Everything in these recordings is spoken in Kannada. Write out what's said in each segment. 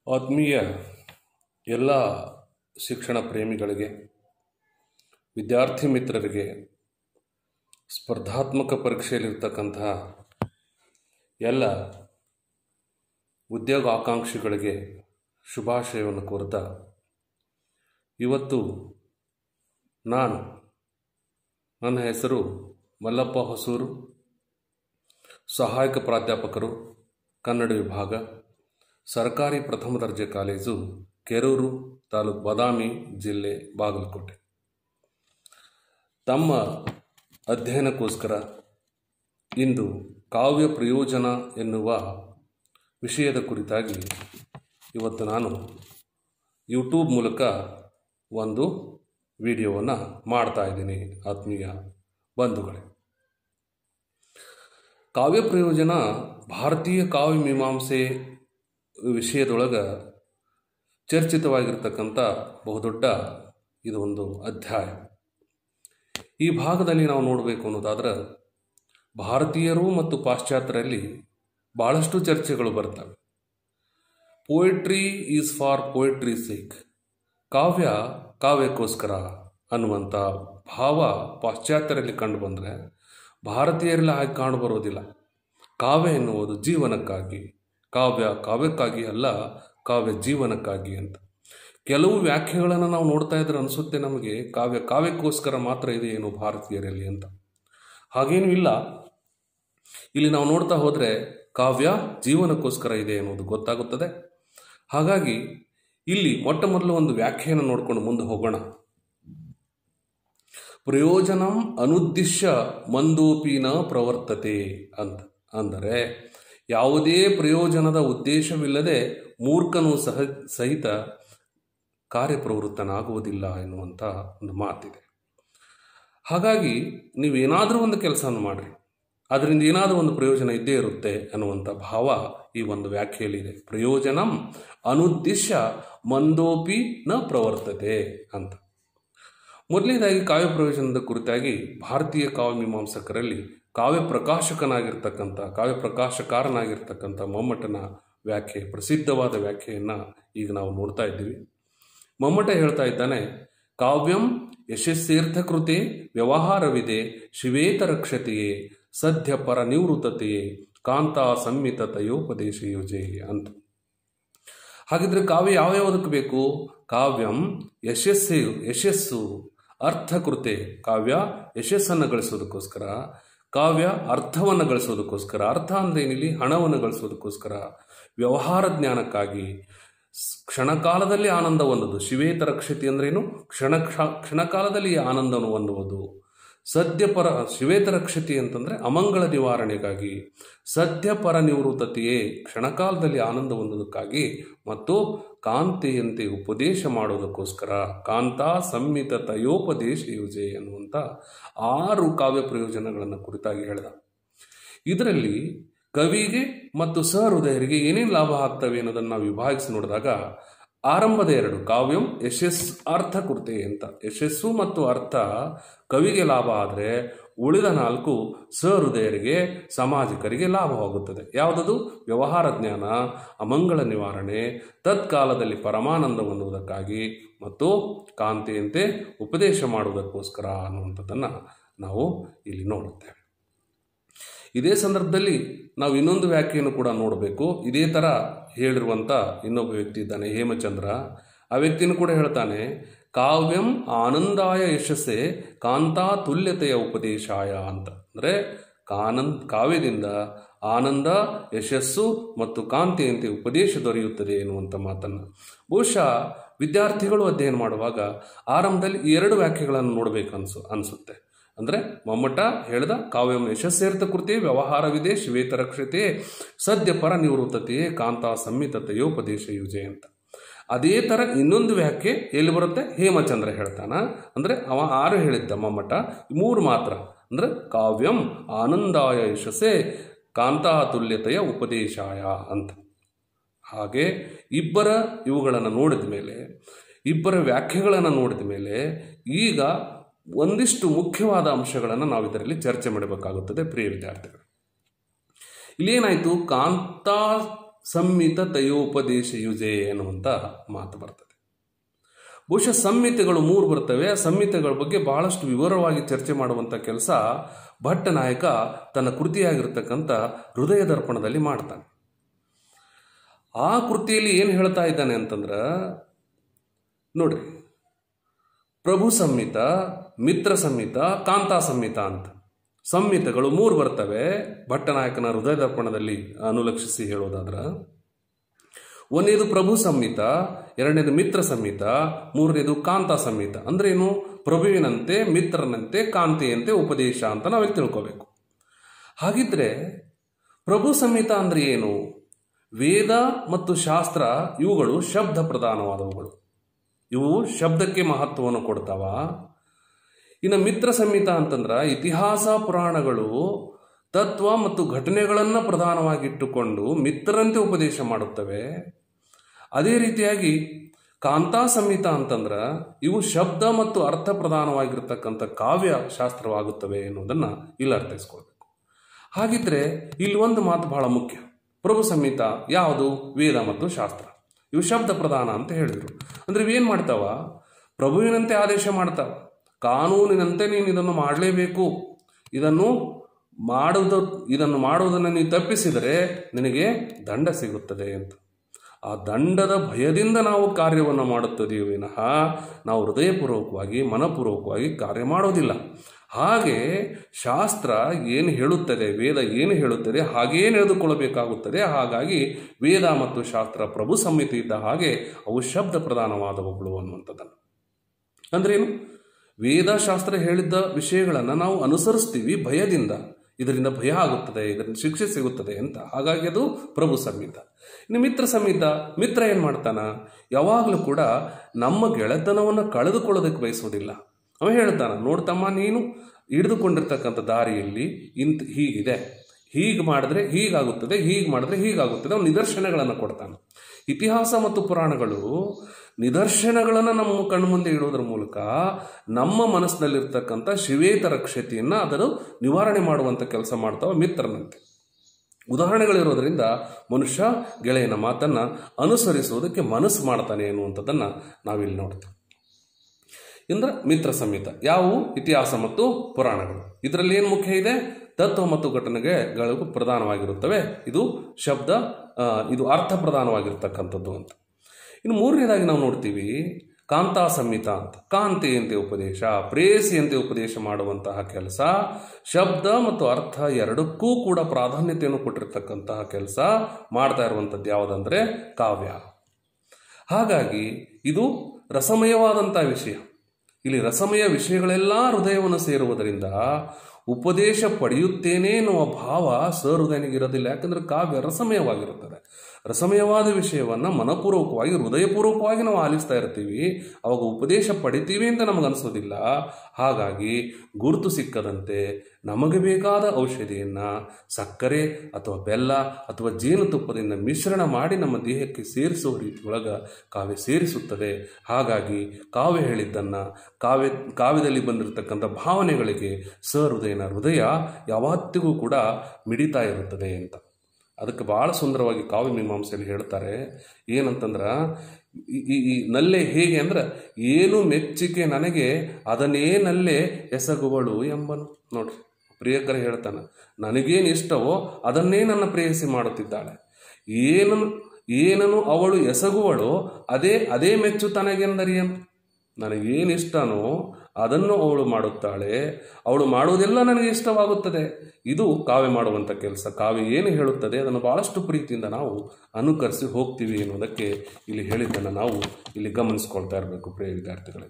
ಆತ್ಮೀಯ ಎಲ್ಲ ಶಿಕ್ಷಣ ಪ್ರೇಮಿಗಳಿಗೆ ವಿದ್ಯಾರ್ಥಿ ಮಿತ್ರರಿಗೆ ಸ್ಪರ್ಧಾತ್ಮಕ ಪರೀಕ್ಷೆಯಲ್ಲಿರ್ತಕ್ಕಂತಹ ಎಲ್ಲ ಉದ್ಯೋಗ ಆಕಾಂಕ್ಷಿಗಳಿಗೆ ಶುಭಾಶಯವನ್ನು ಕೋರ್ತಾ ಇವತ್ತು ನಾನು ನನ್ನ ಹೆಸರು ಮಲ್ಲಪ್ಪ ಹೊಸೂರು ಸಹಾಯಕ ಪ್ರಾಧ್ಯಾಪಕರು ಕನ್ನಡ ವಿಭಾಗ ಸರ್ಕಾರಿ ಪ್ರಥಮ ದರ್ಜೆ ಕಾಲೇಜು ಕೆರೂರು ತಾಲೂಕು ಬಾದಾಮಿ ಜಿಲ್ಲೆ ಬಾಗಲಕೋಟೆ ತಮ್ಮ ಅಧ್ಯಯನಕ್ಕೋಸ್ಕರ ಇಂದು ಕಾವ್ಯ ಪ್ರಯೋಜನ ಎನ್ನುವ ವಿಷಯದ ಕುರಿತಾಗಿ ಇವತ್ತು ನಾನು ಯೂಟ್ಯೂಬ್ ಮೂಲಕ ಒಂದು ವಿಡಿಯೋವನ್ನು ಮಾಡ್ತಾ ಇದ್ದೀನಿ ಆತ್ಮೀಯ ಬಂಧುಗಳೇ ಕಾವ್ಯ ಪ್ರಯೋಜನ ಭಾರತೀಯ ಕಾವ್ಯ ಮೀಮಾಂಸೆ ವಿಷಯದೊಳಗೆ ಚರ್ಚಿತವಾಗಿರ್ತಕ್ಕಂಥ ಬಹುದೊಡ್ಡ ಇದು ಒಂದು ಅಧ್ಯಾಯ ಈ ಭಾಗದಲ್ಲಿ ನಾವು ನೋಡಬೇಕು ಅನ್ನೋದಾದ್ರೆ ಭಾರತೀಯರು ಮತ್ತು ಪಾಶ್ಚಾತ್ಯರಲ್ಲಿ ಭಾಳಷ್ಟು ಚರ್ಚೆಗಳು ಬರ್ತವೆ poetry is for poetry sake ಕಾವ್ಯ ಕಾವ್ಯಕ್ಕೋಸ್ಕರ ಅನ್ನುವಂಥ ಭಾವ ಪಾಶ್ಚಾತ್ಯರಲ್ಲಿ ಕಂಡು ಬಂದರೆ ಭಾರತೀಯರಲ್ಲಿ ಹಾಗೆ ಕಾಣು ಬರೋದಿಲ್ಲ ಕಾವ್ಯ ಎನ್ನುವುದು ಜೀವನಕ್ಕಾಗಿ ಕಾವ್ಯ ಕಾವ್ಯಕ್ಕಾಗಿ ಅಲ್ಲ ಕಾವ್ಯ ಜೀವನಕ್ಕಾಗಿ ಅಂತ ಕೆಲವು ವ್ಯಾಖ್ಯೆಗಳನ್ನು ನಾವು ನೋಡ್ತಾ ಇದ್ರೆ ಅನಿಸುತ್ತೆ ನಮಗೆ ಕಾವ್ಯ ಕಾವ್ಯಕ್ಕೋಸ್ಕರ ಮಾತ್ರ ಇದೆ ಏನು ಭಾರತೀಯರಲ್ಲಿ ಅಂತ ಹಾಗೇನೂ ಇಲ್ಲ ಇಲ್ಲಿ ನಾವು ನೋಡ್ತಾ ಹೋದರೆ ಕಾವ್ಯ ಜೀವನಕ್ಕೋಸ್ಕರ ಇದೆ ಎನ್ನುವುದು ಗೊತ್ತಾಗುತ್ತದೆ ಹಾಗಾಗಿ ಇಲ್ಲಿ ಮೊಟ್ಟ ಮೊದಲು ಒಂದು ವ್ಯಾಖ್ಯೆಯನ್ನು ನೋಡ್ಕೊಂಡು ಮುಂದೆ ಹೋಗೋಣ ಪ್ರಯೋಜನಂ ಅನುದ್ದಿಶ್ಯ ಮಂದೋಪಿನ ಪ್ರವರ್ತತೆ ಅಂತ ಅಂದರೆ ಯಾವುದೇ ಪ್ರಯೋಜನದ ಉದ್ದೇಶವಿಲ್ಲದೆ ಮೂರ್ಖನು ಸಹ ಸಹಿತ ಕಾರ್ಯಪ್ರವೃತ್ತನಾಗುವುದಿಲ್ಲ ಎನ್ನುವಂಥ ಒಂದು ಮಾತಿದೆ ಹಾಗಾಗಿ ನೀವೇನಾದರೂ ಒಂದು ಕೆಲಸವನ್ನು ಮಾಡಿರಿ ಅದರಿಂದ ಏನಾದರೂ ಒಂದು ಪ್ರಯೋಜನ ಇದ್ದೇ ಇರುತ್ತೆ ಅನ್ನುವಂಥ ಭಾವ ಈ ಒಂದು ವ್ಯಾಖ್ಯೆಯಲ್ಲಿದೆ ಪ್ರಯೋಜನಂ ಅನುದ್ದಿಶ್ಯ ಮಂದೋಪಿ ನ ಪ್ರವರ್ತತೆ ಅಂತ ಮೊದಲನೇದಾಗಿ ಕಾವ್ಯ ಪ್ರಯೋಜನದ ಕುರಿತಾಗಿ ಭಾರತೀಯ ಕಾವ್ಯ ಮೀಮಾಂಸಕರಲ್ಲಿ ಕಾವ್ಯ ಪ್ರಕಾಶಕನಾಗಿರ್ತಕ್ಕಂಥ ಕಾವ್ಯ ಪ್ರಕಾಶಕಾರನಾಗಿರ್ತಕ್ಕಂಥ ಮಮ್ಮಟನ ವ್ಯಾಖ್ಯೆ ಪ್ರಸಿದ್ಧವಾದ ವ್ಯಾಖ್ಯೆಯನ್ನು ಈಗ ನಾವು ನೋಡ್ತಾ ಇದ್ದೀವಿ ಮಮ್ಮಟ ಹೇಳ್ತಾ ಇದ್ದಾನೆ ಕಾವ್ಯಂ ಯಶಸ್ಸೇರ್ಥಕೃತೆ ವ್ಯವಹಾರವಿದೆ ಶಿವೇತರಕ್ಷತೆಯೇ ಸದ್ಯ ಪರ ನಿವೃತ್ತತೆಯೇ ಕಾಂತಾ ಸಂಮಿತತೆಯೋಪದೇಶ ಯೋಜೆ ಅಂತ ಹಾಗಿದ್ರೆ ಕಾವ್ಯ ಯಾವ್ಯಾವುದಕ್ಕೆ ಬೇಕು ಕಾವ್ಯಂ ಯಶಸ್ಸು ಯಶಸ್ಸು ಅರ್ಥಕೃತೆ ಕಾವ್ಯ ಯಶಸ್ಸನ್ನು ಗಳಿಸೋದಕ್ಕೋಸ್ಕರ ಕಾವ್ಯ ಅರ್ಥವನ್ನು ಗಳಿಸೋದಕ್ಕೋಸ್ಕರ ಅರ್ಥ ಅಂದ್ರೆ ಏನಿಲ್ಲಿ ಹಣವನ್ನು ಗಳಿಸೋದಕ್ಕೋಸ್ಕರ ವ್ಯವಹಾರ ಜ್ಞಾನಕ್ಕಾಗಿ ಕ್ಷಣಕಾಲದಲ್ಲಿ ಆನಂದ ಹೊಂದೋದು ಶಿವೇತರ ಕ್ಷತಿ ಅಂದ್ರೇನು ಕ್ಷಣ ಕ್ಷಣಕಾಲದಲ್ಲಿ ಆನಂದವನ್ನು ಹೊಂದುವುದು ಸದ್ಯ ಪರ ಶಿವೇತರ ಕ್ಷತಿ ಅಂತಂದ್ರೆ ಅಮಂಗಳ ನಿವಾರಣೆಗಾಗಿ ಸದ್ಯ ಪರ ನಿವೃತ್ತತೆಯೇ ಕ್ಷಣಕಾಲದಲ್ಲಿ ಆನಂದ ಹೊಂದೋದಕ್ಕಾಗಿ ಮತ್ತು ಕಾಂತೆಯಂತೆ ಉಪದೇಶ ಮಾಡೋದಕ್ಕೋಸ್ಕರ ಕಾಂತಾ ಸಂಮಿತ ತಯೋಪದೇಶ ಯೋಜೆ ಅನ್ನುವಂಥ ಆರು ಕಾವ್ಯ ಪ್ರಯೋಜನಗಳನ್ನು ಕುರಿತಾಗಿ ಹೇಳಿದ ಇದರಲ್ಲಿ ಕವಿಗೆ ಮತ್ತು ಸಹೃದಯರಿಗೆ ಏನೇನು ಲಾಭ ಆಗ್ತವೆ ಅನ್ನೋದನ್ನು ನಾವು ವಿಭಾಗಿಸಿ ನೋಡಿದಾಗ ಆರಂಭದ ಎರಡು ಕಾವ್ಯಂ ಯಶಸ್ ಅರ್ಥ ಕುರ್ತೆ ಅಂತ ಯಶಸ್ಸು ಮತ್ತು ಅರ್ಥ ಕವಿಗೆ ಲಾಭ ಆದರೆ ಉಳಿದ ನಾಲ್ಕು ಸಹೃದಯರಿಗೆ ಸಾಮಾಜಿಕರಿಗೆ ಲಾಭವಾಗುತ್ತದೆ ಯಾವುದದು ವ್ಯವಹಾರ ಜ್ಞಾನ ಅಮಂಗಳ ನಿವಾರಣೆ ತತ್ಕಾಲದಲ್ಲಿ ಪರಮಾನಂದ ಹೊಂದುವುದಕ್ಕಾಗಿ ಮತ್ತು ಕಾಂತಿಯಂತೆ ಉಪದೇಶ ಮಾಡುವುದಕ್ಕೋಸ್ಕರ ಅನ್ನುವಂಥದ್ದನ್ನು ನಾವು ಇಲ್ಲಿ ನೋಡುತ್ತೇವೆ ಇದೇ ಸಂದರ್ಭದಲ್ಲಿ ನಾವು ಇನ್ನೊಂದು ವ್ಯಾಖ್ಯೆಯನ್ನು ಕೂಡ ನೋಡಬೇಕು ಇದೇ ಥರ ಹೇಳಿರುವಂಥ ಇನ್ನೊಬ್ಬ ವ್ಯಕ್ತಿ ಇದ್ದಾನೆ ಹೇಮಚಂದ್ರ ಆ ವ್ಯಕ್ತಿನೂ ಕೂಡ ಹೇಳ್ತಾನೆ ಕಾವ್ಯಂ ಆನಂದಾಯ ಯಶಸ್ಸೆ ಕಾಂತಾ ತುಲ್ಯತೆಯ ಉಪದೇಶಾಯ ಅಂತ ಅಂದರೆ ಕಾನಂದ್ ಕಾವ್ಯದಿಂದ ಆನಂದ ಯಶಸ್ಸು ಮತ್ತು ಕಾಂತಿಯಂತೆ ಉಪದೇಶ ದೊರೆಯುತ್ತದೆ ಎನ್ನುವಂಥ ಮಾತನ್ನು ಬಹುಶಃ ವಿದ್ಯಾರ್ಥಿಗಳು ಅಧ್ಯಯನ ಮಾಡುವಾಗ ಆರಂಭದಲ್ಲಿ ಈ ಎರಡು ವ್ಯಾಖ್ಯೆಗಳನ್ನು ನೋಡಬೇಕು ಅನ್ಸು ಅನಿಸುತ್ತೆ ಅಂದರೆ ಮಮ್ಮಟ ಹೇಳಿದ ಕಾವ್ಯಂ ಯಶಸ್ಸೇರ್ಥ ಕೃತಿ ವ್ಯವಹಾರವಿದೆ ಶಿವೇತರಕ್ಷತೆ ಸದ್ಯ ಪರ ನಿವೃತ್ತತೆಯೇ ಕಾಂತಾ ಸಂಮಿತತೆಯೋಪದೇಶ ಯುಜೆ ಅಂತ ಅದೇ ಥರ ಇನ್ನೊಂದು ವ್ಯಾಖ್ಯೆ ಎಲ್ಲಿ ಬರುತ್ತೆ ಹೇಮಚಂದ್ರ ಹೇಳ್ತಾನ ಅಂದರೆ ಅವ ಆರು ಹೇಳಿದ್ದ ಮಮ್ಮಟ ಮೂರು ಮಾತ್ರ ಅಂದರೆ ಕಾವ್ಯಂ ಆನಂದಾಯ ಯಶಸ್ಸೇ ಕಾಂತಾ ತುಲ್ಯತೆಯ ಉಪದೇಶಾಯ ಅಂತ ಹಾಗೆ ಇಬ್ಬರ ಇವುಗಳನ್ನು ನೋಡಿದ ಮೇಲೆ ಇಬ್ಬರ ವ್ಯಾಖ್ಯೆಗಳನ್ನು ನೋಡಿದ ಮೇಲೆ ಈಗ ಒಂದಿಷ್ಟು ಮುಖ್ಯವಾದ ಅಂಶಗಳನ್ನು ನಾವು ಇದರಲ್ಲಿ ಚರ್ಚೆ ಮಾಡಬೇಕಾಗುತ್ತದೆ ಪ್ರಿಯ ವಿದ್ಯಾರ್ಥಿಗಳು ಇಲ್ಲೇನಾಯಿತು ಕಾಂತಾ ಸಂಹಿತ ತಯೋಪದೇಶ ಯುಜೆ ಎನ್ನುವಂಥ ಮಾತು ಬರ್ತದೆ ಬಹುಶಃ ಸಂಹಿತೆಗಳು ಮೂರು ಬರ್ತವೆ ಆ ಸಂಹಿತೆಗಳ ಬಗ್ಗೆ ಬಹಳಷ್ಟು ವಿವರವಾಗಿ ಚರ್ಚೆ ಮಾಡುವಂಥ ಕೆಲಸ ಭಟ್ಟ ನಾಯಕ ತನ್ನ ಕೃತಿಯಾಗಿರ್ತಕ್ಕಂಥ ಹೃದಯ ದರ್ಪಣದಲ್ಲಿ ಮಾಡ್ತಾನೆ ಆ ಕೃತಿಯಲ್ಲಿ ಏನು ಹೇಳ್ತಾ ಇದ್ದಾನೆ ಅಂತಂದ್ರೆ ನೋಡ್ರಿ ಪ್ರಭು ಸಂಹಿತ ಮಿತ್ರ ಸಂಹಿತ ಕಾಂತಾ ಸಂಹಿತ ಅಂತ ಸಂಹಿತೆಗಳು ಮೂರು ಬರ್ತವೆ ಭಟ್ಟನಾಯಕನ ಹೃದಯ ದರ್ಪಣದಲ್ಲಿ ಅನುಲಕ್ಷಿಸಿ ಹೇಳೋದಾದ್ರ ಒಂದನೇದು ಪ್ರಭು ಸಂಹಿತ ಎರಡನೇದು ಮಿತ್ರ ಸಂಹಿತ ಮೂರನೇದು ಕಾಂತಾ ಸಂಹಿತ ಅಂದ್ರೆ ಏನು ಪ್ರಭುವಿನಂತೆ ಮಿತ್ರನಂತೆ ಕಾಂತಿಯಂತೆ ಉಪದೇಶ ಅಂತ ನಾವಿಲ್ಲಿ ತಿಳ್ಕೋಬೇಕು ಹಾಗಿದ್ರೆ ಪ್ರಭು ಸಂಹಿತ ಅಂದ್ರೆ ಏನು ವೇದ ಮತ್ತು ಶಾಸ್ತ್ರ ಇವುಗಳು ಶಬ್ದ ಪ್ರಧಾನವಾದವುಗಳು ಇವು ಶಬ್ದಕ್ಕೆ ಮಹತ್ವವನ್ನು ಕೊಡ್ತಾವ ಇನ್ನು ಮಿತ್ರ ಸಂಹಿತ ಅಂತಂದ್ರೆ ಇತಿಹಾಸ ಪುರಾಣಗಳು ತತ್ವ ಮತ್ತು ಘಟನೆಗಳನ್ನು ಪ್ರಧಾನವಾಗಿಟ್ಟುಕೊಂಡು ಮಿತ್ರರಂತೆ ಉಪದೇಶ ಮಾಡುತ್ತವೆ ಅದೇ ರೀತಿಯಾಗಿ ಕಾಂತಾ ಸಂಹಿತ ಅಂತಂದ್ರೆ ಇವು ಶಬ್ದ ಮತ್ತು ಅರ್ಥ ಪ್ರಧಾನವಾಗಿರ್ತಕ್ಕಂಥ ಕಾವ್ಯ ಶಾಸ್ತ್ರವಾಗುತ್ತವೆ ಎನ್ನುವುದನ್ನು ಇಲ್ಲಿ ಅರ್ಥೈಸ್ಕೊಳ್ಬೇಕು ಹಾಗಿದ್ರೆ ಇಲ್ಲಿ ಒಂದು ಮಾತು ಬಹಳ ಮುಖ್ಯ ಪ್ರಭು ಸಂಹಿತ ಯಾವುದು ವೇದ ಮತ್ತು ಶಾಸ್ತ್ರ ಇವು ಶಬ್ದ ಪ್ರಧಾನ ಅಂತ ಹೇಳಿದರು ಅಂದ್ರೆ ಇವೇನು ಮಾಡ್ತಾವ ಪ್ರಭುವಿನಂತೆ ಆದೇಶ ಮಾಡ್ತಾವ ಕಾನೂನಿನಂತೆ ನೀನು ಇದನ್ನು ಮಾಡಲೇಬೇಕು ಇದನ್ನು ಮಾಡುವುದು ಇದನ್ನು ಮಾಡುವುದನ್ನು ನೀವು ತಪ್ಪಿಸಿದರೆ ನಿನಗೆ ದಂಡ ಸಿಗುತ್ತದೆ ಅಂತ ಆ ದಂಡದ ಭಯದಿಂದ ನಾವು ಕಾರ್ಯವನ್ನು ಮಾಡುತ್ತದೆಯೋ ವಿನಃ ನಾವು ಹೃದಯಪೂರ್ವಕವಾಗಿ ಮನಪೂರ್ವಕವಾಗಿ ಕಾರ್ಯ ಮಾಡೋದಿಲ್ಲ ಹಾಗೆ ಶಾಸ್ತ್ರ ಏನು ಹೇಳುತ್ತದೆ ವೇದ ಏನು ಹೇಳುತ್ತದೆ ಹಾಗೆಯೇ ನಡೆದುಕೊಳ್ಳಬೇಕಾಗುತ್ತದೆ ಹಾಗಾಗಿ ವೇದ ಮತ್ತು ಶಾಸ್ತ್ರ ಪ್ರಭು ಸಂಹಿತೆ ಇದ್ದ ಹಾಗೆ ಅವು ಶಬ್ದ ಪ್ರಧಾನವಾದವುಗಳು ಅನ್ನುವಂಥದ್ದನ್ನು ಅಂದ್ರೇನು ವೇದ ಶಾಸ್ತ್ರ ಹೇಳಿದ್ದ ವಿಷಯಗಳನ್ನು ನಾವು ಅನುಸರಿಸ್ತೀವಿ ಭಯದಿಂದ ಇದರಿಂದ ಭಯ ಆಗುತ್ತದೆ ಇದರಿಂದ ಶಿಕ್ಷೆ ಸಿಗುತ್ತದೆ ಅಂತ ಹಾಗಾಗಿ ಅದು ಪ್ರಭು ಸಂಹಿತ ಇನ್ನು ಮಿತ್ರ ಸಂಹಿತ ಮಿತ್ರ ಏನು ಮಾಡ್ತಾನ ಯಾವಾಗಲೂ ಕೂಡ ನಮ್ಮ ಗೆಳೆತನವನ್ನು ಕಳೆದುಕೊಳ್ಳೋದಕ್ಕೆ ಬಯಸೋದಿಲ್ಲ ಅವ ಹೇಳ್ತಾನ ನೋಡ್ತಮ್ಮ ನೀನು ಹಿಡಿದುಕೊಂಡಿರ್ತಕ್ಕಂಥ ದಾರಿಯಲ್ಲಿ ಇಂತ ಹೀಗಿದೆ ಹೀಗೆ ಮಾಡಿದ್ರೆ ಹೀಗಾಗುತ್ತದೆ ಹೀಗೆ ಮಾಡಿದ್ರೆ ಹೀಗಾಗುತ್ತದೆ ಅವನು ನಿದರ್ಶನಗಳನ್ನು ಕೊಡ್ತಾನೆ ಇತಿಹಾಸ ಮತ್ತು ಪುರಾಣಗಳು ನಿದರ್ಶನಗಳನ್ನು ನಮ್ಮ ಕಣ್ಮುಂದೆ ಇಡೋದ್ರ ಮೂಲಕ ನಮ್ಮ ಮನಸ್ಸಿನಲ್ಲಿರ್ತಕ್ಕಂಥ ಶಿವೇತರ ಕ್ಷತಿಯನ್ನು ಅದನ್ನು ನಿವಾರಣೆ ಮಾಡುವಂಥ ಕೆಲಸ ಮಾಡ್ತಾವ ಮಿತ್ರನಂತೆ ಉದಾಹರಣೆಗಳಿರೋದ್ರಿಂದ ಮನುಷ್ಯ ಗೆಳೆಯನ ಮಾತನ್ನು ಅನುಸರಿಸುವುದಕ್ಕೆ ಮನಸ್ಸು ಮಾಡ್ತಾನೆ ಎನ್ನುವಂಥದ್ದನ್ನು ನಾವಿಲ್ಲಿ ನೋಡ್ತೇವೆ ಇಂದ್ರ ಮಿತ್ರ ಸಂಹಿತ ಯಾವುವು ಇತಿಹಾಸ ಮತ್ತು ಪುರಾಣಗಳು ಇದರಲ್ಲಿ ಏನು ಮುಖ್ಯ ಇದೆ ತತ್ವ ಮತ್ತು ಘಟನೆಗಳು ಪ್ರಧಾನವಾಗಿರುತ್ತವೆ ಇದು ಶಬ್ದ ಆ, ಇದು ಅರ್ಥ ಪ್ರಧಾನವಾಗಿರ್ತಕ್ಕಂಥದ್ದು ಅಂತ ಇನ್ನು ಮೂರನೇದಾಗಿ ನಾವು ನೋಡ್ತೀವಿ ಕಾಂತಾ ಸಂಹಿತ ಅಂತ ಕಾಂತೆಯಂತೆ ಉಪದೇಶ ಪ್ರೇಯಸಿಯಂತೆ ಉಪದೇಶ ಮಾಡುವಂತಹ ಕೆಲಸ ಶಬ್ದ ಮತ್ತು ಅರ್ಥ ಎರಡಕ್ಕೂ ಕೂಡ ಪ್ರಾಧಾನ್ಯತೆಯನ್ನು ಕೊಟ್ಟಿರ್ತಕ್ಕಂತಹ ಕೆಲಸ ಮಾಡ್ತಾ ಇರುವಂಥದ್ದು ಯಾವುದಂದ್ರೆ ಕಾವ್ಯ ಹಾಗಾಗಿ ಇದು ರಸಮಯವಾದಂಥ ವಿಷಯ ಇಲ್ಲಿ ರಸಮಯ ವಿಷಯಗಳೆಲ್ಲ ಹೃದಯವನ್ನು ಸೇರುವುದರಿಂದ ಉಪದೇಶ ಪಡೆಯುತ್ತೇನೆ ಎನ್ನುವ ಭಾವ ಸಹೃದಯನಿಗಿರೋದಿಲ್ಲ ಯಾಕಂದ್ರೆ ಕಾವ್ಯ ರಸಮಯವಾಗಿರುತ್ತದೆ ರಸಮಯವಾದ ವಿಷಯವನ್ನು ಮನಪೂರ್ವಕವಾಗಿ ಹೃದಯಪೂರ್ವಕವಾಗಿ ನಾವು ಆಲಿಸ್ತಾ ಇರ್ತೀವಿ ಅವಾಗ ಉಪದೇಶ ಪಡಿತೀವಿ ಅಂತ ನಮಗೆ ಅನಿಸೋದಿಲ್ಲ ಹಾಗಾಗಿ ಗುರುತು ಸಿಕ್ಕದಂತೆ ನಮಗೆ ಬೇಕಾದ ಔಷಧಿಯನ್ನು ಸಕ್ಕರೆ ಅಥವಾ ಬೆಲ್ಲ ಅಥವಾ ಜೇನುತುಪ್ಪದಿಂದ ಮಿಶ್ರಣ ಮಾಡಿ ನಮ್ಮ ದೇಹಕ್ಕೆ ಸೇರಿಸುವ ರೀತಿಯೊಳಗೆ ಕಾವ್ಯ ಸೇರಿಸುತ್ತದೆ ಹಾಗಾಗಿ ಕಾವ್ಯ ಹೇಳಿದ್ದನ್ನು ಕಾವ್ಯ ಕಾವ್ಯದಲ್ಲಿ ಬಂದಿರತಕ್ಕಂಥ ಭಾವನೆಗಳಿಗೆ ಸಹೃದಯನ ಹೃದಯ ಯಾವತ್ತಿಗೂ ಕೂಡ ಮಿಡಿತಾ ಇರುತ್ತದೆ ಅಂತ ಅದಕ್ಕೆ ಭಾಳ ಸುಂದರವಾಗಿ ಕಾವ್ಯ ಮೀಮಾಂಸೆಯಲ್ಲಿ ಹೇಳ್ತಾರೆ ಏನಂತಂದ್ರೆ ಈ- ಈ ಈ ನಲ್ಲೆ ಹೇಗೆ ಅಂದ್ರೆ ಏನು ಮೆಚ್ಚಿಕೆ ನನಗೆ ಅದನ್ನೇ ನಲ್ಲೆ ಎಸಗುವಳು ಎಂಬನು ನೋಡ್ರಿ ಪ್ರಿಯಕರ ಹೇಳ್ತಾನೆ ನನಗೇನು ಇಷ್ಟವೋ ಅದನ್ನೇ ನನ್ನ ಪ್ರೇಯಸಿ ಮಾಡುತ್ತಿದ್ದಾಳೆ ಏನನ್ನು ಏನನ್ನು ಅವಳು ಎಸಗುವಳೋ ಅದೇ ಅದೇ ಮೆಚ್ಚು ತನಗೆಂದರಿಯನು ನನಗೇನು ಇಷ್ಟನೋ ಅದನ್ನು ಅವಳು ಮಾಡುತ್ತಾಳೆ ಅವಳು ಮಾಡುವುದೆಲ್ಲ ನನಗೆ ಇಷ್ಟವಾಗುತ್ತದೆ ಇದು ಕಾವ್ಯ ಮಾಡುವಂಥ ಕೆಲಸ ಕಾವ್ಯ ಏನು ಹೇಳುತ್ತದೆ ಅದನ್ನು ಬಹಳಷ್ಟು ಪ್ರೀತಿಯಿಂದ ನಾವು ಅನುಕರಿಸಿ ಹೋಗ್ತೀವಿ ಎನ್ನುವುದಕ್ಕೆ ಇಲ್ಲಿ ಹೇಳಿದ್ದನ್ನು ನಾವು ಇಲ್ಲಿ ಗಮನಿಸ್ಕೊಳ್ತಾ ಇರಬೇಕು ಪ್ರಿಯ ವಿದ್ಯಾರ್ಥಿಗಳೇ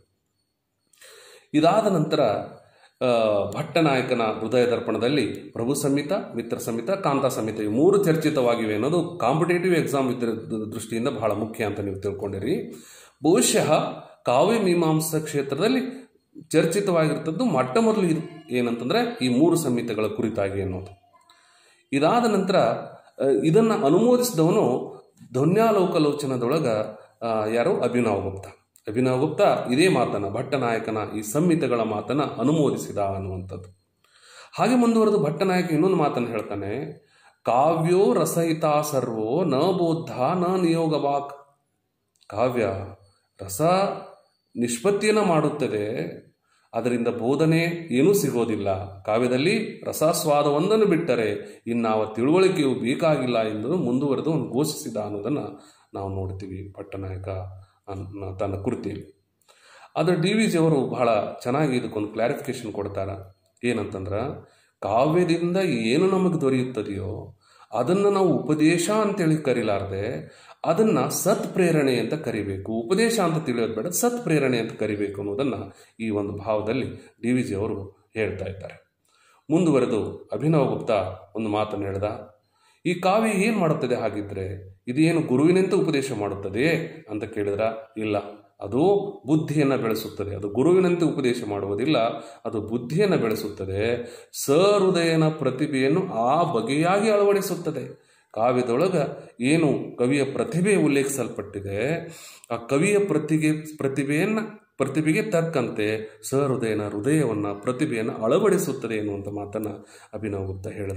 ಇದಾದ ನಂತರ ಆ, ಭಟ್ಟನಾಯಕನ ಹೃದಯ ದರ್ಪಣದಲ್ಲಿ ಪ್ರಭು ಸಂಹಿತ ಮಿತ್ರ ಸಂಹಿತ ಕಾಂತಾ ಸಂಹಿತ ಇವು ಮೂರು ಚರ್ಚಿತವಾಗಿವೆ ಅನ್ನೋದು ಕಾಂಪಿಟೇಟಿವ್ ಎಕ್ಸಾಮ್ ದೃಷ್ಟಿಯಿಂದ ಬಹಳ ಮುಖ್ಯ ಅಂತ ನೀವು ತಿಳ್ಕೊಂಡಿರಿ ಬಹುಶಃ ಕಾವ್ಯ ಮೀಮಾಂಸಾ ಕ್ಷೇತ್ರದಲ್ಲಿ ಚರ್ಚಿತವಾಗಿರ್ತದ್ದು ಮೊಟ್ಟ ಮೊದಲು ಇದು ಏನಂತಂದ್ರೆ ಈ ಮೂರು ಸಂಹಿತೆಗಳ ಕುರಿತಾಗಿ ಅನ್ನೋದು ಇದಾದ ನಂತರ ಆ, ಇದನ್ನ ಅನುಮೋದಿಸಿದವನು ಧ್ವನ್ಯಾಲೋಕಲೋಚನದೊಳಗ ಆ, ಯಾರು ಅಭಿನವ್ ಗುಪ್ತ ಅಭಿನವ್ ಗುಪ್ತ ಇದೇ ಮಾತನ್ನ ಭಟ್ಟನಾಯಕನ ಈ ಸಂಹಿತೆಗಳ ಮಾತನ್ನ ಅನುಮೋದಿಸಿದ ಅನ್ನುವಂಥದ್ದು ಹಾಗೆ ಮುಂದುವರೆದು ಭಟ್ಟನಾಯಕ ಇನ್ನೊಂದು ಮಾತನ್ನು ಹೇಳ್ತಾನೆ ಕಾವ್ಯೋ ರಸಹಿತ ಸರ್ವೋ ನ ಬೋದ್ಧ ನ ನಿಯೋಗವಾಕ್ ಕಾವ್ಯ ರಸ ನಿಷ್ಪತ್ತಿಯನ್ನು ಮಾಡುತ್ತದೆ ಅದರಿಂದ ಬೋಧನೆ ಏನೂ ಸಿಗೋದಿಲ್ಲ ಕಾವ್ಯದಲ್ಲಿ ರಸಾಸ್ವಾದವೊಂದನ್ನು ಬಿಟ್ಟರೆ ಇನ್ನಾವ ತಿಳುವಳಿಕೆಯು ಬೇಕಾಗಿಲ್ಲ ಎಂದು ಮುಂದುವರೆದು ಅವನು ಘೋಷಿಸಿದ ಅನ್ನೋದನ್ನು ನಾವು ನೋಡ್ತೀವಿ ಪಟ್ಟನಾಯಕ ಅನ್ನ ತನ್ನ ಕೃತಿಯಲ್ಲಿ ಆದರೆ ಡಿ ವಿ ಜಿಯವರು ಬಹಳ ಚೆನ್ನಾಗಿ ಇದಕ್ಕೊಂದು ಕ್ಲಾರಿಫಿಕೇಶನ್ ಕೊಡ್ತಾರೆ ಏನಂತಂದ್ರೆ ಕಾವ್ಯದಿಂದ ಏನು ನಮಗೆ ದೊರೆಯುತ್ತದೆಯೋ ಅದನ್ನು ನಾವು ಉಪದೇಶ ಅಂತೇಳಿ ಕರಿಲಾರ್ದೆ ಅದನ್ನ ಸತ್ ಪ್ರೇರಣೆ ಅಂತ ಕರಿಬೇಕು ಉಪದೇಶ ಅಂತ ತಿಳಿಯೋದು ಬೇಡ ಸತ್ ಪ್ರೇರಣೆ ಅಂತ ಕರಿಬೇಕು ಅನ್ನೋದನ್ನ ಈ ಒಂದು ಭಾವದಲ್ಲಿ ಡಿ ವಿ ಜಿ ಅವರು ಹೇಳ್ತಾ ಇದ್ದಾರೆ ಮುಂದುವರೆದು ಅಭಿನವ ಗುಪ್ತ ಒಂದು ಮಾತನ್ನು ಹೇಳ್ದ ಈ ಕಾವ್ಯ ಏನು ಮಾಡುತ್ತದೆ ಹಾಗಿದ್ರೆ ಇದೇನು ಗುರುವಿನಂತೆ ಉಪದೇಶ ಮಾಡುತ್ತದೆ ಅಂತ ಕೇಳಿದ್ರ ಇಲ್ಲ ಅದು ಬುದ್ಧಿಯನ್ನು ಬೆಳೆಸುತ್ತದೆ ಅದು ಗುರುವಿನಂತೆ ಉಪದೇಶ ಮಾಡುವುದಿಲ್ಲ ಅದು ಬುದ್ಧಿಯನ್ನು ಬೆಳೆಸುತ್ತದೆ ಸಹೃದಯನ ಪ್ರತಿಭೆಯನ್ನು ಆ ಬಗೆಯಾಗಿ ಅಳವಡಿಸುತ್ತದೆ ಕಾವ್ಯದೊಳಗ ಏನು ಕವಿಯ ಪ್ರತಿಭೆ ಉಲ್ಲೇಖಿಸಲ್ಪಟ್ಟಿದೆ ಆ ಕವಿಯ ಪ್ರತಿಗೆ ಪ್ರತಿಭೆಯನ್ನು ಪ್ರತಿಭೆಗೆ ತಕ್ಕಂತೆ ಸಹೃದಯನ ಹೃದಯವನ್ನು ಪ್ರತಿಭೆಯನ್ನು ಅಳವಡಿಸುತ್ತದೆ ಎನ್ನುವಂಥ ಮಾತನ್ನು ಅಭಿನವ್ ಗುಪ್ತ ಹೇಳಿದ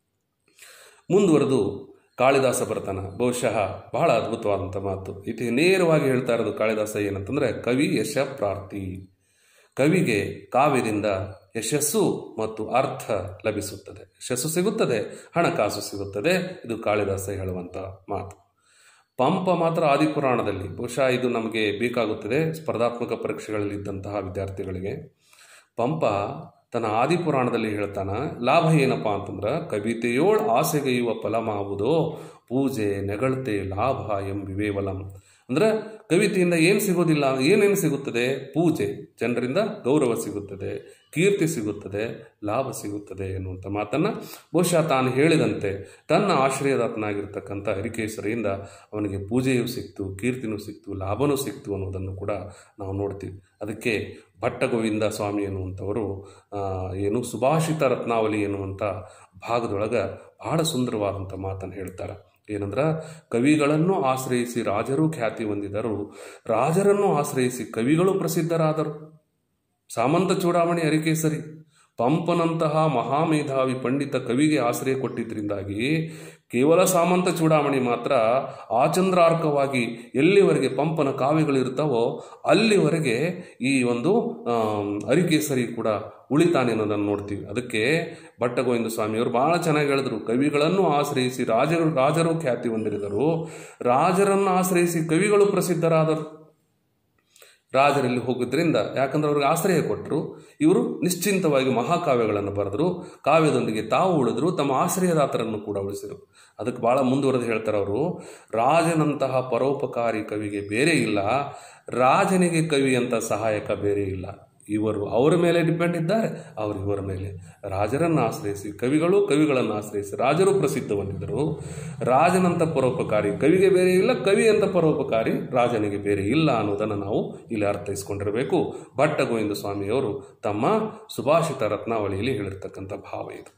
ಮುಂದುವರೆದು ಕಾಳಿದಾಸ ಬರ್ತಾನ ಬಹುಶಃ ಬಹಳ ಅದ್ಭುತವಾದಂಥ ಮಾತು ಇತಿ ನೇರವಾಗಿ ಹೇಳ್ತಾ ಇರೋದು ಕಾಳಿದಾಸ ಏನಂತಂದ್ರೆ ಕವಿ ಯಶ ಪ್ರಾರ್ಥಿ ಕವಿಗೆ ಕಾವ್ಯದಿಂದ ಯಶಸ್ಸು ಮತ್ತು ಅರ್ಥ ಲಭಿಸುತ್ತದೆ ಯಶಸ್ಸು ಸಿಗುತ್ತದೆ ಹಣಕಾಸು ಸಿಗುತ್ತದೆ ಇದು ಕಾಳಿದಾಸ ಹೇಳುವಂಥ ಮಾತು ಪಂಪ ಮಾತ್ರ ಆದಿಪುರಾಣದಲ್ಲಿ ಬಹುಶಃ ಇದು ನಮಗೆ ಬೇಕಾಗುತ್ತದೆ ಸ್ಪರ್ಧಾತ್ಮಕ ಪರೀಕ್ಷೆಗಳಲ್ಲಿ ಇದ್ದಂತಹ ವಿದ್ಯಾರ್ಥಿಗಳಿಗೆ ಪಂಪ ತನ್ನ ಆದಿಪುರಾಣದಲ್ಲಿ ಹೇಳ್ತಾನ ಲಾಭ ಏನಪ್ಪ ಅಂತಂದ್ರೆ ಕವಿತೆಯೋಳ್ ಆಸೆಗೈಯುವ ಫಲಮಾವುದೋ ಪೂಜೆ ನೆಗಳತೆ ಲಾಭ ಎಂಬಿವೇವಲಂ ಅಂದ್ರೆ ಕವಿತೆಯಿಂದ ಏನು ಸಿಗೋದಿಲ್ಲ ಏನೇನು ಸಿಗುತ್ತದೆ ಪೂಜೆ ಜನರಿಂದ ಗೌರವ ಸಿಗುತ್ತದೆ ಕೀರ್ತಿ ಸಿಗುತ್ತದೆ ಲಾಭ ಸಿಗುತ್ತದೆ ಎನ್ನುವಂಥ ಮಾತನ್ನ ಬಹುಶಃ ತಾನು ಹೇಳಿದಂತೆ ತನ್ನ ಆಶ್ರಯದಾತನಾಗಿರ್ತಕ್ಕಂಥ ಹರಿಕೇಶ್ವರಿಯಿಂದ ಅವನಿಗೆ ಪೂಜೆಯೂ ಸಿಕ್ತು ಕೀರ್ತಿನೂ ಸಿಕ್ತು ಲಾಭನೂ ಸಿಕ್ತು ಅನ್ನೋದನ್ನು ಕೂಡ ನಾವು ನೋಡ್ತೀವಿ ಅದಕ್ಕೆ ಭಟ್ಟಗೋವಿಂದ ಸ್ವಾಮಿ ಎನ್ನುವಂಥವರು ಆ, ಏನು ಸುಭಾಷಿತ ರತ್ನಾವಲಿ ಎನ್ನುವಂಥ ಭಾಗದೊಳಗೆ ಬಹಳ ಸುಂದರವಾದಂಥ ಮಾತನ್ನು ಹೇಳ್ತಾರೆ ಏನಂದ್ರೆ ಕವಿಗಳನ್ನು ಆಶ್ರಯಿಸಿ ರಾಜರು ಖ್ಯಾತಿ ಹೊಂದಿದರು ರಾಜರನ್ನು ಆಶ್ರಯಿಸಿ ಕವಿಗಳು ಪ್ರಸಿದ್ಧರಾದರು ಸಾಮಂತ ಚೂಡಾಮಣಿ ಅರಿಕೇಸರಿ ಪಂಪನಂತಹ ಮಹಾಮೇಧಾವಿ ಪಂಡಿತ ಕವಿಗೆ ಆಶ್ರಯ ಕೊಟ್ಟಿದ್ದರಿಂದಾಗಿ ಕೇವಲ ಸಾಮಂತ ಚೂಡಾಮಣಿ ಮಾತ್ರ ಆಚಂದ್ರಾರ್ಕವಾಗಿ ಎಲ್ಲಿವರೆಗೆ ಪಂಪನ ಕಾವ್ಯಗಳಿರ್ತಾವೋ ಅಲ್ಲಿವರೆಗೆ ಈ ಒಂದು ಆಮ್, ಅರಿಕೇಸರಿ ಕೂಡ ಉಳಿತಾನೆ ಅನ್ನೋದನ್ನು ನೋಡ್ತೀವಿ ಅದಕ್ಕೆ ಭಟ್ಟಗೋವಿಂದ ಸ್ವಾಮಿಯವರು ಬಹಳ ಚೆನ್ನಾಗಿ ಹೇಳಿದ್ರು ಕವಿಗಳನ್ನು ಆಶ್ರಯಿಸಿ ರಾಜರು ರಾಜರು ಖ್ಯಾತಿ ಹೊಂದಿರಿದರು ರಾಜರನ್ನು ಆಶ್ರಯಿಸಿ ಕವಿಗಳು ಪ್ರಸಿದ್ಧರಾದರು ರಾಜರಲ್ಲಿ ಹೋಗೋದ್ರಿಂದ ಯಾಕಂದ್ರೆ ಅವ್ರಿಗೆ ಆಶ್ರಯ ಕೊಟ್ಟರು ಇವರು ನಿಶ್ಚಿಂತವಾಗಿ ಮಹಾಕಾವ್ಯಗಳನ್ನು ಬರೆದರು ಕಾವ್ಯದೊಂದಿಗೆ ತಾವು ಉಳಿದ್ರು ತಮ್ಮ ಆಶ್ರಯದಾತರನ್ನು ಕೂಡ ಉಳಿಸಿದರು ಅದಕ್ಕೆ ಭಾಳ ಮುಂದುವರೆದು ಹೇಳ್ತಾರೆ ಅವರು ರಾಜನಂತಹ ಪರೋಪಕಾರಿ ಕವಿಗೆ ಬೇರೆ ಇಲ್ಲ ರಾಜನಿಗೆ ಕವಿ ಅಂತ ಸಹಾಯಕ ಬೇರೆ ಇಲ್ಲ ಇವರು ಅವರ ಮೇಲೆ ಡಿಪೆಂಡ್ ಇದ್ದಾರೆ ಅವರು ಇವರ ಮೇಲೆ ರಾಜರನ್ನು ಆಶ್ರಯಿಸಿ ಕವಿಗಳು ಕವಿಗಳನ್ನು ಆಶ್ರಯಿಸಿ ರಾಜರು ಪ್ರಸಿದ್ಧ ಹೊಂದಿದರು ರಾಜನಂತ ಪರೋಪಕಾರಿ ಕವಿಗೆ ಬೇರೆ ಇಲ್ಲ ಕವಿ ಅಂತ ಪರೋಪಕಾರಿ ರಾಜನಿಗೆ ಬೇರೆ ಇಲ್ಲ ಅನ್ನೋದನ್ನು ನಾವು ಇಲ್ಲಿ ಅರ್ಥೈಸ್ಕೊಂಡಿರಬೇಕು ಭಟ್ಟ ಗೋವಿಂದ ಸ್ವಾಮಿಯವರು ತಮ್ಮ ಸುಭಾಷಿತ ರತ್ನಾವಳಿಯಲ್ಲಿ ಹೇಳಿರ್ತಕ್ಕಂಥ ಭಾವ ಇದು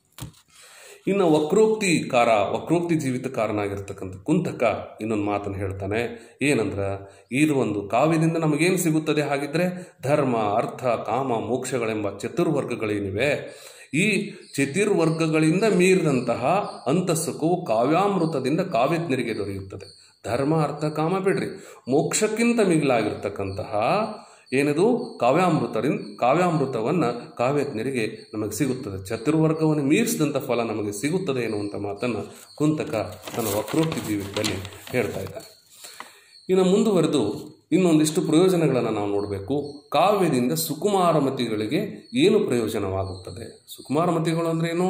ಇನ್ನು ವಕ್ರೋಕ್ತಿಕಾರ ವಕ್ರೋಕ್ತಿ ಜೀವಿತಕಾರನಾಗಿರ್ತಕ್ಕಂಥ ಕುಂತಕ ಇನ್ನೊಂದು ಮಾತನ್ನು ಹೇಳ್ತಾನೆ ಏನಂದ್ರ ಇದು ಒಂದು ಕಾವ್ಯದಿಂದ ನಮಗೇನು ಸಿಗುತ್ತದೆ ಹಾಗಿದ್ರೆ ಧರ್ಮ ಅರ್ಥ ಕಾಮ ಮೋಕ್ಷಗಳೆಂಬ ಚತುರ್ವರ್ಗಗಳೇನಿವೆ ಈ ಚತುರ್ವರ್ಗಗಳಿಂದ ಮೀರಿದಂತಹ ಅಂತಸ್ಸುಖವು ಕಾವ್ಯಾಮೃತದಿಂದ ಕಾವ್ಯಜ್ಞರಿಗೆ ದೊರೆಯುತ್ತದೆ ಧರ್ಮ ಅರ್ಥ ಕಾಮ ಬಿಡ್ರಿ ಮೋಕ್ಷಕ್ಕಿಂತ ಮಿಗಿಲಾಗಿರ್ತಕ್ಕಂತಹ ಏನದು ಕಾವ್ಯಾಮೃತರಿಂದ ಕಾವ್ಯಾಮೃತವನ್ನು ಕಾವ್ಯಜ್ಞರಿಗೆ ನಮಗೆ ಸಿಗುತ್ತದೆ ಚತುರ್ವರ್ಗವನ್ನು ಮೀರಿಸಿದಂಥ ಫಲ ನಮಗೆ ಸಿಗುತ್ತದೆ ಎನ್ನುವಂಥ ಮಾತನ್ನು ಕುಂತಕ ತನ್ನ ವಕ್ರೋಕ್ತಿ ಜೀವಿತದಲ್ಲಿ ಹೇಳ್ತಾ ಇದ್ದಾನೆ ಇನ್ನು ಮುಂದುವರೆದು ಇನ್ನೊಂದಿಷ್ಟು ಪ್ರಯೋಜನಗಳನ್ನು ನಾವು ನೋಡಬೇಕು ಕಾವ್ಯದಿಂದ ಸುಕುಮಾರಮತಿಗಳಿಗೆ ಏನು ಪ್ರಯೋಜನವಾಗುತ್ತದೆ ಸುಕುಮಾರಮತಿಗಳು ಅಂದ್ರೆ ಏನು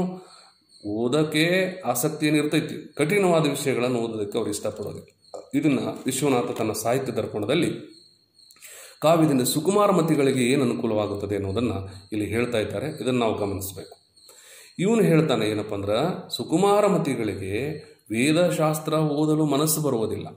ಓದಕ್ಕೆ ಆಸಕ್ತಿ ಏನು ಇರ್ತೈತಿ ಕಠಿಣವಾದ ವಿಷಯಗಳನ್ನು ಓದೋದಕ್ಕೆ ಅವ್ರು ಇಷ್ಟಪಡೋದಿಲ್ಲ ಇದನ್ನ ವಿಶ್ವನಾಥ ತನ್ನ ಸಾಹಿತ್ಯ ದರ್ಪಣದಲ್ಲಿ ಕಾವ್ಯದಿಂದ ಸುಕುಮಾರಮತಿಗಳಿಗೆ ಏನು ಅನುಕೂಲವಾಗುತ್ತದೆ ಅನ್ನೋದನ್ನು ಇಲ್ಲಿ ಹೇಳ್ತಾ ಇದ್ದಾರೆ ಇದನ್ನು ನಾವು ಗಮನಿಸಬೇಕು ಇವನು ಹೇಳ್ತಾನೆ ಏನಪ್ಪ ಅಂದ್ರೆ ಸುಕುಮಾರಮತಿಗಳಿಗೆ ವೇದಶಾಸ್ತ್ರ ಓದಲು ಮನಸ್ಸು ಬರುವುದಿಲ್ಲ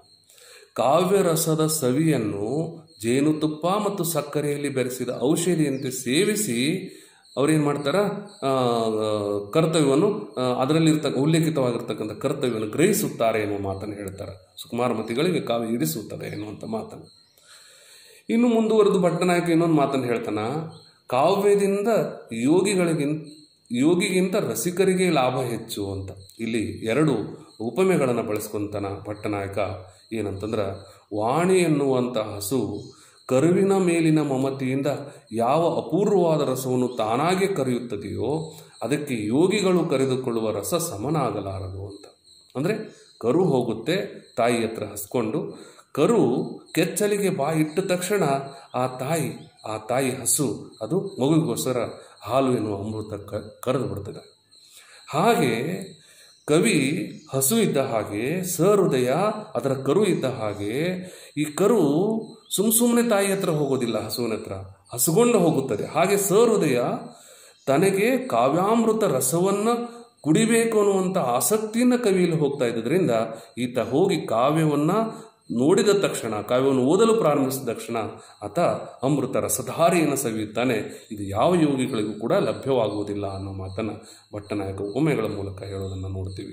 ಕಾವ್ಯರಸದ ಸವಿಯನ್ನು ಜೇನುತುಪ್ಪ ಮತ್ತು ಸಕ್ಕರೆಯಲ್ಲಿ ಬೆರೆಸಿದ ಔಷಧಿಯಂತೆ ಸೇವಿಸಿ ಅವ್ರೇನು ಮಾಡ್ತಾರ ಆ, ಕರ್ತವ್ಯವನ್ನು ಆ, ಅದರಲ್ಲಿರ್ತಕ್ಕ ಉಲ್ಲೇಖಿತವಾಗಿರ್ತಕ್ಕಂಥ ಕರ್ತವ್ಯವನ್ನು ಗ್ರಹಿಸುತ್ತಾರೆ ಎನ್ನುವ ಮಾತನ್ನು ಹೇಳ್ತಾರೆ ಸುಕುಮಾರಮತಿಗಳಿಗೆ ಕಾವ್ಯ ಇರಿಸುತ್ತದೆ ಎನ್ನುವಂಥ ಮಾತನ್ನು ಇನ್ನು ಮುಂದುವರೆದು ಭಟ್ಟನಾಯಕ ಇನ್ನೊಂದು ಮಾತನ್ನು ಹೇಳ್ತಾನ ಕಾವ್ಯದಿಂದ ಯೋಗಿಗಳಿಗಿಂತ ಯೋಗಿಗಿಂತ ರಸಿಕರಿಗೆ ಲಾಭ ಹೆಚ್ಚು ಅಂತ ಇಲ್ಲಿ ಎರಡು ಉಪಮೆಗಳನ್ನು ಬಳಸ್ಕೊಂತಾನ ಭಟ್ಟನಾಯಕ ಏನಂತಂದ್ರೆ ವಾಣಿ ಎನ್ನುವಂಥ ಹಸು ಕರುವಿನ ಮೇಲಿನ ಮಮತೆಯಿಂದ ಯಾವ ಅಪೂರ್ವವಾದ ರಸವನ್ನು ತಾನಾಗೆ ಕರೆಯುತ್ತದೆಯೋ ಅದಕ್ಕೆ ಯೋಗಿಗಳು ಕರೆದುಕೊಳ್ಳುವ ರಸ ಸಮನಾಗಲಾರದು ಅಂತ ಅಂದರೆ ಕರು ಹೋಗುತ್ತೆ ತಾಯಿ ಹತ್ರ ಹಸ್ಕೊಂಡು ಕರು ಕೆಚ್ಚಲಿಗೆ ಬಾಯಿ ಇಟ್ಟ ತಕ್ಷಣ ಆ ತಾಯಿ ಆ ತಾಯಿ ಹಸು ಅದು ಮಗುವಿಗೋಸ್ಕರ ಹಾಲು ಎನ್ನುವ ಅಮೃತ ಕ ಕರೆದು ಬಿಡ್ತದೆ ಹಾಗೆ ಕವಿ ಹಸು ಇದ್ದ ಹಾಗೆ ಸಹೃದಯ ಅದರ ಕರು ಇದ್ದ ಹಾಗೆ ಈ ಕರು ಸುಮ್ ಸುಮ್ಮನೆ ತಾಯಿ ಹತ್ರ ಹೋಗೋದಿಲ್ಲ ಹಸುವಿನ ಹತ್ರ ಹಸುಗೊಂಡು ಹೋಗುತ್ತದೆ ಹಾಗೆ ಸಹೃದಯ ತನಗೆ ಕಾವ್ಯಾಮೃತ ರಸವನ್ನ ಕುಡಿಬೇಕು ಅನ್ನುವಂಥ ಆಸಕ್ತಿಯಿಂದ ಕವಿಯಲ್ಲಿ ಹೋಗ್ತಾ ಇದ್ದರಿಂದ ಈತ ಹೋಗಿ ಕಾವ್ಯವನ್ನ ನೋಡಿದ ತಕ್ಷಣ ಕಾವ್ಯವನ್ನು ಓದಲು ಪ್ರಾರಂಭಿಸಿದ ತಕ್ಷಣ ಆತ ಅಮೃತ ರಸಧಾರಿಯನ್ನು ಸವಿಯುತ್ತಾನೆ ಇದು ಯಾವ ಯೋಗಿಗಳಿಗೂ ಕೂಡ ಲಭ್ಯವಾಗುವುದಿಲ್ಲ ಅನ್ನೋ ಮಾತನ್ನು ಭಟ್ಟನಾಯಕ ಉಪಮೆಗಳ ಮೂಲಕ ಹೇಳೋದನ್ನು ನೋಡ್ತೀವಿ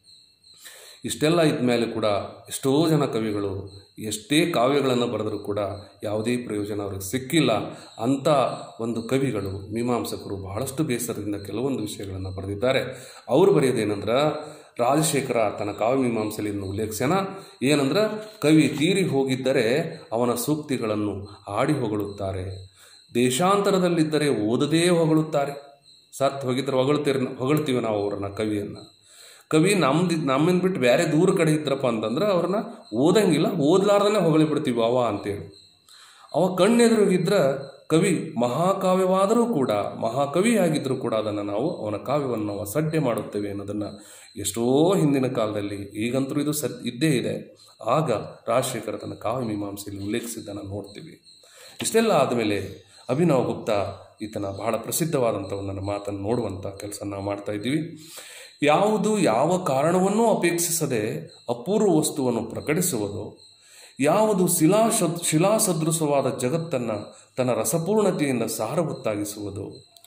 ಇಷ್ಟೆಲ್ಲ ಇದ್ಮೇಲೆ ಕೂಡ ಎಷ್ಟೋ ಜನ ಕವಿಗಳು ಎಷ್ಟೇ ಕಾವ್ಯಗಳನ್ನು ಬರೆದರೂ ಕೂಡ ಯಾವುದೇ ಪ್ರಯೋಜನ ಅವ್ರಿಗೆ ಸಿಕ್ಕಿಲ್ಲ ಅಂಥ ಒಂದು ಕವಿಗಳು ಮೀಮಾಂಸಕರು ಬಹಳಷ್ಟು ಬೇಸರದಿಂದ ಕೆಲವೊಂದು ವಿಷಯಗಳನ್ನು ಬರೆದಿದ್ದಾರೆ ಅವರು ಬರೆಯೋದೇನೆಂದ್ರೆ ರಾಜಶೇಖರ ತನ್ನ ಕಾವ್ಯ ಮೀಮಾಂಸೆಯಲ್ಲಿ ಉಲ್ಲೇಖಿಸ್ಯಾನ ಏನಂದ್ರೆ ಕವಿ ತೀರಿ ಹೋಗಿದ್ದರೆ ಅವನ ಸೂಕ್ತಿಗಳನ್ನು ಆಡಿ ಹೊಗಳುತ್ತಾರೆ ದೇಶಾಂತರದಲ್ಲಿದ್ದರೆ ಓದದೇ ಹೊಗಳುತ್ತಾರೆ ಸತ್ ಹೋಗಿದ್ರೆ ಹೊಗಳ್ತೀರಿ ಹೊಗಳ್ತೀವಿ ನಾವು ಅವರನ್ನ ಕವಿಯನ್ನು ಕವಿ ನಮ್ದು ನಮ್ಮನ್ನು ಬಿಟ್ಟು ಬೇರೆ ದೂರ ಕಡೆ ಇದ್ರಪ್ಪ ಅಂತಂದ್ರೆ ಅವ್ರನ್ನ ಓದಂಗಿಲ್ಲ ಓದ್ಲಾರ್ದನೆ ಹೊಗಳಿ ಬಿಡ್ತೀವಿ ಅವ ಅಂತೇಳಿ ಅವ ಕಣ್ಣೆದುರುಗಿದ್ರೆ ಕವಿ ಮಹಾಕಾವ್ಯವಾದರೂ ಕೂಡ ಮಹಾಕವಿ ಆಗಿದ್ದರೂ ಕೂಡ ಅದನ್ನು ನಾವು ಅವನ ಕಾವ್ಯವನ್ನು ನಾವು ಅಸಡ್ಡೆ ಮಾಡುತ್ತೇವೆ ಅನ್ನೋದನ್ನು ಎಷ್ಟೋ ಹಿಂದಿನ ಕಾಲದಲ್ಲಿ ಈಗಂತೂ ಇದು ಸದ್ ಇದ್ದೇ ಇದೆ ಆಗ ರಾಜಶೇಖರ ತನ್ನ ಕಾವ್ಯ ಮೀಮಾಂಸೆಯಲ್ಲಿ ಉಲ್ಲೇಖಿಸಿದ್ದನ್ನು ನೋಡ್ತೀವಿ ಇಷ್ಟೆಲ್ಲ ಆದಮೇಲೆ ಅಭಿನವ್ ಗುಪ್ತಾ ಈತನ ಬಹಳ ಪ್ರಸಿದ್ಧವಾದಂಥ ಒಂದನ್ನು ಮಾತನ್ನು ನೋಡುವಂಥ ಕೆಲಸ ನಾವು ಮಾಡ್ತಾ ಇದ್ದೀವಿ ಯಾವುದು ಯಾವ ಕಾರಣವನ್ನೂ ಅಪೇಕ್ಷಿಸದೆ ಅಪೂರ್ವ ವಸ್ತುವನ್ನು ಪ್ರಕಟಿಸುವುದು ಯಾವುದು ಶಿಲಾಶ ಶಿಲಾಸದೃಶವಾದ ಜಗತ್ತನ್ನು ತನ್ನ ರಸಪೂರ್ಣತೆಯಿಂದ ಸಾರವತ್ತಾಗಿಸುವುದು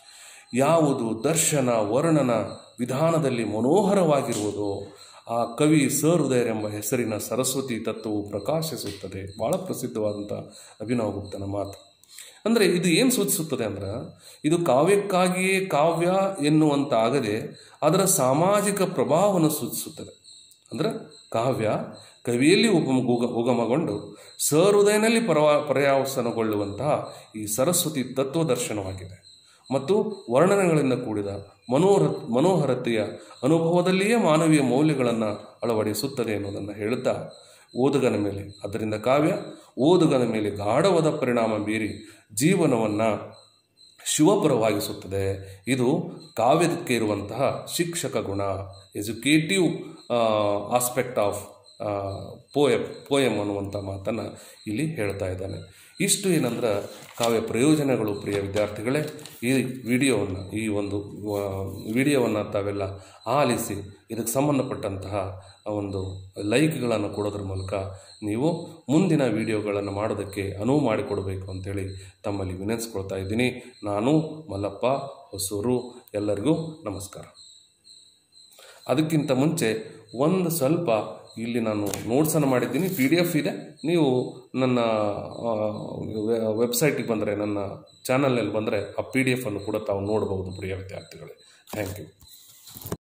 ಯಾವುದು ದರ್ಶನ ವರ್ಣನ ವಿಧಾನದಲ್ಲಿ ಮನೋಹರವಾಗಿರುವುದು ಆ ಕವಿ ಸಹೃದಯರೆಂಬ ಹೆಸರಿನ ಸರಸ್ವತಿ ತತ್ವವು ಪ್ರಕಾಶಿಸುತ್ತದೆ ಬಹಳ ಪ್ರಸಿದ್ಧವಾದಂಥ ಅಭಿನವ್ ಗುಪ್ತನ ಮಾತು ಅಂದರೆ ಇದು ಏನು ಸೂಚಿಸುತ್ತದೆ ಅಂದ್ರೆ ಇದು ಕಾವ್ಯಕ್ಕಾಗಿಯೇ ಕಾವ್ಯ ಎನ್ನುವಂತಾಗದೆ ಅದರ ಸಾಮಾಜಿಕ ಪ್ರಭಾವವನ್ನು ಸೂಚಿಸುತ್ತದೆ ಅಂದ್ರೆ ಕಾವ್ಯ ಕವಿಯಲ್ಲಿ ಉಪಮ ಉಗ ಉಗಮಗೊಂಡು ಸಹೃದಯನಲ್ಲಿ ಪರವಾ ಪರ್ಯಾವಸನಗೊಳ್ಳುವಂತಹ ಈ ಸರಸ್ವತಿ ತತ್ವದರ್ಶನವಾಗಿದೆ ಮತ್ತು ವರ್ಣನೆಗಳಿಂದ ಕೂಡಿದ ಮನೋರ ಮನೋಹರತೆಯ ಅನುಭವದಲ್ಲಿಯೇ ಮಾನವೀಯ ಮೌಲ್ಯಗಳನ್ನು ಅಳವಡಿಸುತ್ತದೆ ಎನ್ನುವುದನ್ನು ಹೇಳುತ್ತಾ ಓದುಗನ ಮೇಲೆ ಅದರಿಂದ ಕಾವ್ಯ ಓದುಗನ ಮೇಲೆ ಗಾಢವಾದ ಪರಿಣಾಮ ಬೀರಿ ಜೀವನವನ್ನು ಶಿವಪರವಾಗಿಸುತ್ತದೆ ಇದು ಕಾವ್ಯಕ್ಕೆ ಇರುವಂತಹ ಶಿಕ್ಷಕ ಗುಣ educative aspect of poem poem ಅನ್ನುವಂಥ ಮಾತನ್ನು ಇಲ್ಲಿ ಹೇಳ್ತಾ ಇದ್ದಾನೆ ಇಷ್ಟು ಏನಂದ್ರೆ ಕಾವ್ಯ ಪ್ರಯೋಜನಗಳು ಪ್ರಿಯ ವಿದ್ಯಾರ್ಥಿಗಳೇ ಈ ವಿಡಿಯೋವನ್ನು ಈ ಒಂದು ವಿಡಿಯೋವನ್ನು ತಾವೆಲ್ಲ ಆಲಿಸಿ ಇದಕ್ಕೆ ಸಂಬಂಧಪಟ್ಟಂತಹ ಒಂದು ಲೈಕ್ಗಳನ್ನು ಕೊಡೋದ್ರ ಮೂಲಕ ನೀವು ಮುಂದಿನ ವಿಡಿಯೋಗಳನ್ನು ಮಾಡೋದಕ್ಕೆ ಅನುವು ಮಾಡಿಕೊಡಬೇಕು ಅಂತೇಳಿ ತಮ್ಮಲ್ಲಿ ವಿನಂತಿಸ್ಕೊಳ್ತಾ ಇದ್ದೀನಿ ನಾನು ಮಲ್ಲಪ್ಪ ಹೊಸೂರು ಎಲ್ಲರಿಗೂ ನಮಸ್ಕಾರ ಅದಕ್ಕಿಂತ ಮುಂಚೆ ಒಂದು ಸ್ವಲ್ಪ ಇಲ್ಲಿ ನಾನು ನೋಟ್ಸನ್ನು ಮಾಡಿದ್ದೀನಿ ಪಿ ಡಿ ಎಫ್ ಇದೆ ನೀವು ನನ್ನ ವೆಬ್ಸೈಟಿಗೆ ಬಂದರೆ ನನ್ನ ಚಾನಲ್ನಲ್ಲಿ ಬಂದರೆ ಆ ಪಿ ಡಿ ಎಫನ್ನು ಕೂಡ ತಾವು ನೋಡಬಹುದು ಪ್ರಿಯ ವಿದ್ಯಾರ್ಥಿಗಳೇ ಥ್ಯಾಂಕ್ ಯು